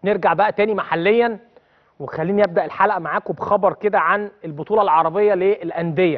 نرجع بقى تاني محليا وخليني ابدا الحلقه معاكم بخبر كده عن البطوله العربيه للانديه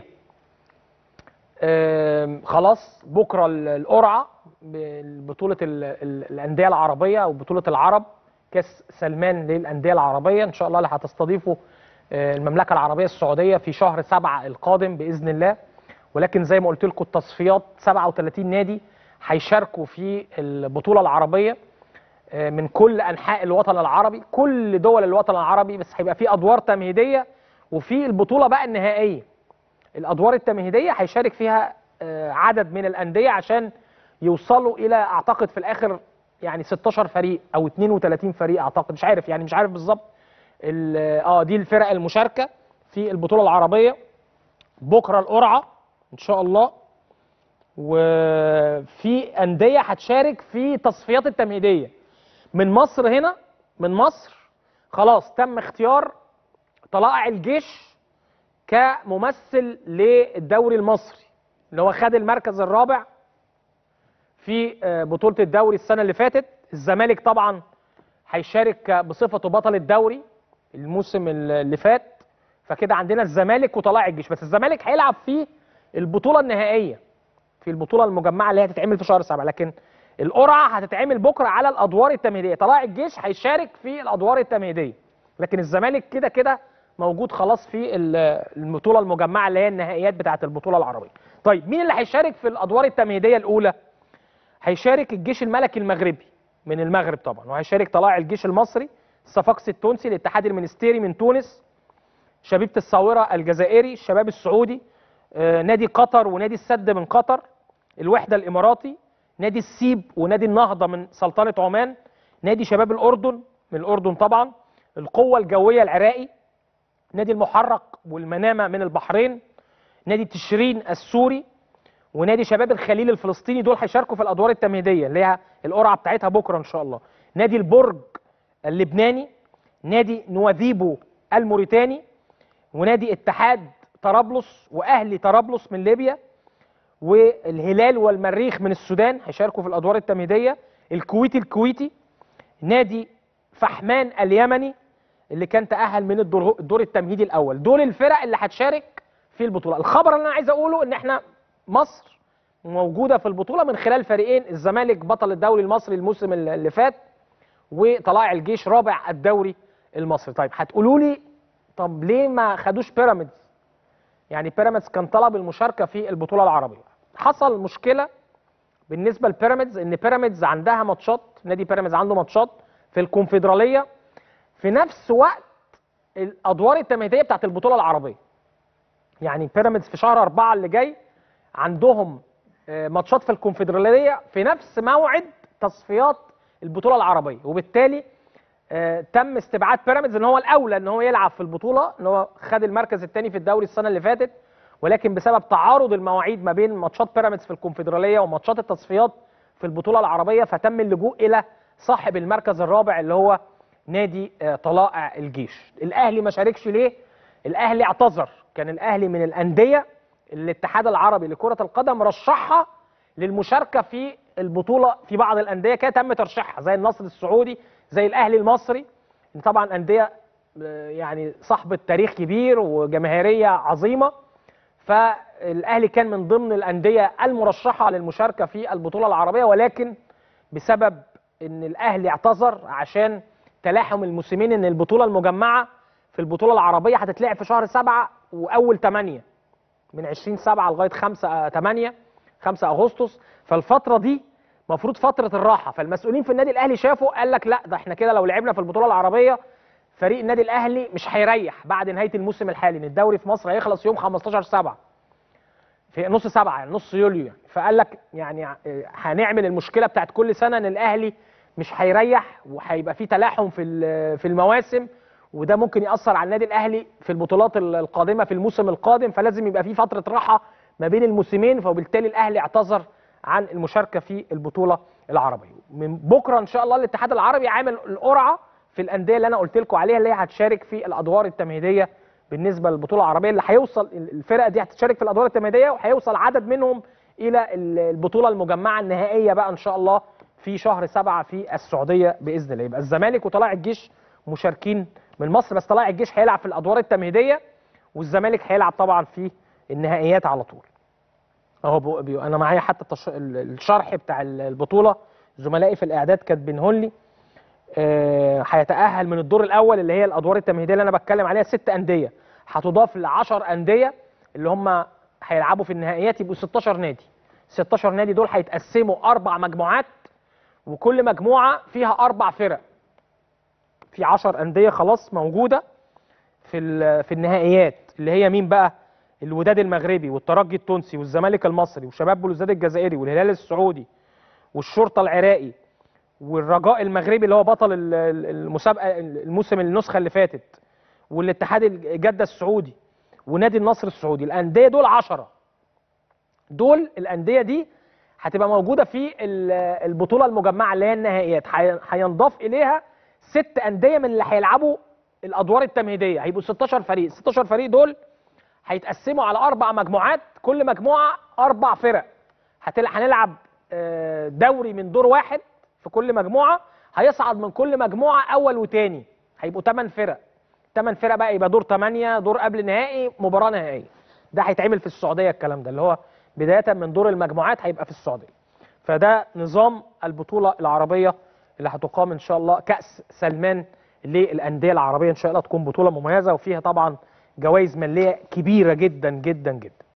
آم، خلاص بكره ال- القرعه بطوله ال- ال- الانديه العربيه او بطوله العرب كاس سلمان للانديه العربيه ان شاء الله اللي هتستضيفه آه، المملكه العربيه السعوديه في شهر سبعة القادم باذن الله ولكن زي ما قلت لكم التصفيات 37 نادي هيشاركوا في البطوله العربيه آه، من كل انحاء الوطن العربي كل دول الوطن العربي بس هيبقى في ادوار تمهيديه وفي البطوله بقى النهائيه الادوار التمهيديه هيشارك فيها آه، عدد من الانديه عشان يوصلوا الى اعتقد في الاخر يعني 16 فريق او 32 فريق اعتقد مش عارف يعني مش عارف بالظبط ال- اه دي الفرق المشاركه في البطوله العربيه بكره القرعه ان شاء الله وفي انديه هتشارك في تصفيات التمهيديه من مصر هنا من مصر خلاص تم اختيار طلائع الجيش كممثل للدوري المصري اللي هو خد المركز الرابع في آه، بطولة الدوري السنة اللي فاتت الزمالك طبعا هيشارك بصفته بطل الدوري الموسم اللي فات فكده عندنا الزمالك وطلائع الجيش بس الزمالك هيلعب في البطولة النهائية في البطولة المجمعة اللي هي هتتعمل في شهر سبعة لكن القرعة هتتعمل بكرة على الأدوار التمهيدية طلائع الجيش هيشارك في الأدوار التمهيدية لكن الزمالك كده كده موجود خلاص في ال- البطولة المجمعة اللي هي النهائيات بتاعة البطولة العربية طيب مين اللي هيشارك في الأدوار التمهيدية الأولى هيشارك الجيش الملكي المغربي من المغرب طبعا وهيشارك طلائع الجيش المصري الصفاقسي التونسي الاتحاد المنستيري من تونس شبيبة الصاورة الجزائري الشباب السعودي آه، نادي قطر ونادي السد من قطر الوحدة الإماراتي نادي السيب ونادي النهضة من سلطنة عمان نادي شباب الأردن من الأردن طبعا القوة الجوية العراقي نادي المحرق والمنامة من البحرين نادي تشرين السوري ونادي شباب الخليل الفلسطيني دول هيشاركوا في الادوار التمهيديه اللي هي القرعه بتاعتها بكره ان شاء الله نادي البرج اللبناني نادي نواذيبو الموريتاني ونادي اتحاد طرابلس واهلي طرابلس من ليبيا والهلال والمريخ من السودان هيشاركوا في الادوار التمهيديه الكويتي الكويتي نادي فحمان اليمني اللي كان تاهل من الدور, الدور التمهيدي الاول دول الفرق اللي هتشارك في البطوله الخبر اللي انا عايز اقوله ان احنا مصر موجوده في البطوله من خلال فريقين الزمالك بطل الدوري المصري الموسم اللي فات وطلائع الجيش رابع الدوري المصري طيب هتقولوا لي طب ليه ما خدوش بيراميدز يعني بيراميدز كان طلب المشاركه في البطوله العربيه حصل مشكله بالنسبه لبيراميدز ان بيراميدز عندها ماتشات نادي بيراميدز عنده ماتشات في الكونفدراليه في نفس وقت الادوار التمهيديه بتاعت البطوله العربيه يعني بيراميدز في شهر أربعة اللي جاي عندهم آه، ماتشات في الكونفدراليه في نفس موعد تصفيات البطوله العربيه وبالتالي آه، تم استبعاد بيراميدز ان هو الاولى ان هو يلعب في البطوله ان هو خد المركز الثاني في الدوري السنه اللي فاتت ولكن بسبب تعارض المواعيد ما بين ماتشات بيراميدز في الكونفدراليه وماتشات التصفيات في البطوله العربيه فتم اللجوء الى صاحب المركز الرابع اللي هو نادي آه، طلائع الجيش الاهلي ما شاركش ليه الاهلي اعتذر كان الاهلي من الانديه الاتحاد العربي لكره القدم رشحها للمشاركه في البطوله في بعض الانديه كده تم ترشيحها زي النصر السعودي زي الاهلي المصري طبعا انديه آه، يعني صاحبه تاريخ كبير وجماهيريه عظيمه فالاهلي كان من ضمن الانديه المرشحه للمشاركه في البطوله العربيه ولكن بسبب ان الاهلي اعتذر عشان تلاحم الموسمين ان البطوله المجمعه في البطوله العربيه هتتلعب في شهر سبعة واول 8 من 20 7 لغايه 5 8 5 اغسطس فالفتره دي المفروض فتره الراحه فالمسؤولين في النادي الاهلي شافوا قال لك لا ده احنا كده لو لعبنا في البطوله العربيه فريق النادي الاهلي مش هيريح بعد نهايه الموسم الحالي ان الدوري في مصر هيخلص يوم 15 7 في نص سبعة يعني نص يوليو يعني فقال لك يعني اه، هنعمل المشكله بتاعت كل سنه ان الاهلي مش هيريح وهيبقى في تلاحم في ال- في المواسم وده ممكن ياثر على النادي الاهلي في البطولات ال- القادمه في الموسم القادم فلازم يبقى في فتره راحه ما بين الموسمين فبالتالي الاهلي اعتذر عن المشاركه في البطوله العربيه من بكره ان شاء الله الاتحاد العربي عامل القرعه في الانديه اللي انا قلت لكم عليها اللي هي هتشارك في الادوار التمهيديه بالنسبه للبطوله العربيه اللي هيوصل الفرق دي هتشارك في الادوار التمهيديه وهيوصل عدد منهم الى ال- البطوله المجمعه النهائيه بقى ان شاء الله في شهر سبعة في السعوديه باذن الله يبقى الزمالك وطلائع الجيش مشاركين من مصر بس طلائع الجيش هيلعب في الادوار التمهيديه والزمالك هيلعب طبعا في النهائيات على طول اهو بو- بيو- انا معايا حتى التش... ال- الشرح بتاع ال- البطوله زملائي في الاعداد كاتبينهن لي آه، هيتاهل من الدور الاول اللي هي الادوار التمهيديه اللي انا بتكلم عليها ست انديه هتضاف ل 10 انديه اللي هم هيلعبوا في النهائيات يبقوا 16 نادي 16 نادي دول هيتقسموا اربع مجموعات وكل مجموعه فيها اربع فرق في 10 انديه خلاص موجوده في ال- في النهائيات اللي هي مين بقى الوداد المغربي والترجي التونسي والزمالك المصري وشباب بلوزداد الجزائري والهلال السعودي والشرطه العراقي والرجاء المغربي اللي هو بطل ال- ال- المسابقه الموسم النسخه اللي فاتت والاتحاد الج- جده السعودي ونادي النصر السعودي الانديه دول عشرة دول الانديه دي هتبقى موجوده في ال- البطوله المجمعه اللي هي النهائيات هي- هينضاف اليها ست انديه من اللي هيلعبوا الادوار التمهيديه هيبقوا 16 فريق 16 فريق دول هيتقسموا على اربع مجموعات كل مجموعه اربع فرق هتل... هنلعب آه، دوري من دور واحد في كل مجموعه هيصعد من كل مجموعه اول وتاني هيبقوا 8 فرق 8 فرق بقى يبقى دور 8 دور قبل نهائي مباراه نهائيه ده هيتعمل في السعوديه الكلام ده اللي هو بدايه من دور المجموعات هيبقى في السعوديه فده نظام البطوله العربيه اللي هتقام ان شاء الله كاس سلمان للانديه العربيه ان شاء الله تكون بطوله مميزه وفيها طبعا جوائز ماليه كبيره جدا جدا جدا